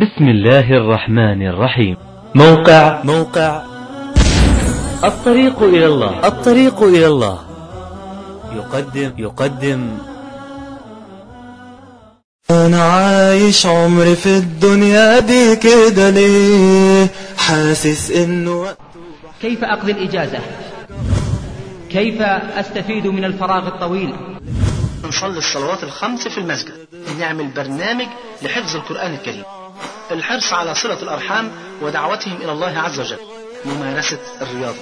بسم الله الرحمن الرحيم موقع موقع الطريق إلى الله الطريق إلى الله يقدم يقدم أنا عايش عمري في الدنيا دي كده ليه حاسس إنه كيف أقضي الإجازة كيف أستفيد من الفراغ الطويل نصلي الصلوات الخمس في المسجد نعمل برنامج لحفظ القرآن الكريم الحرص على صلة الأرحام ودعوتهم إلى الله عز وجل ممارسة الرياضة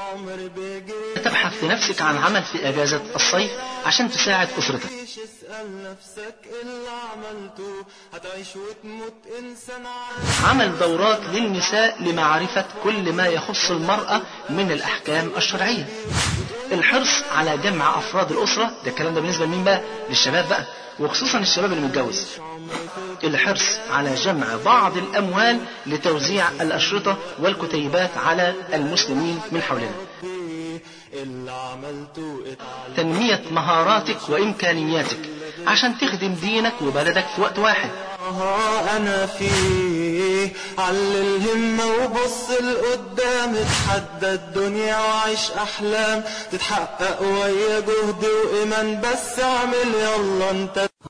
تبحث لنفسك عن عمل في أجازة الصيف عشان تساعد أسرتك اسأل نفسك اللي عملته هتعيش وتموت إنسان عمل دورات للنساء لمعرفة كل ما يخص المرأة من الأحكام الشرعية الحرص على جمع أفراد الأسرة ده الكلام ده بالنسبة لمين بقى للشباب بقى وخصوصا الشباب اللي متجوز الحرص على جمع بعض الأموال لتوزيع الأشرطة والكتيبات على المسلمين من حولنا اللي عملته تنمية مهاراتك وإمكانياتك عشان تخدم دينك وبلدك في وقت واحد ها أنا فيه علي الهمة وبص لقدام اتحدى الدنيا وعيش أحلام تتحقق ويا جهد وإيمان بس اعمل يلا انت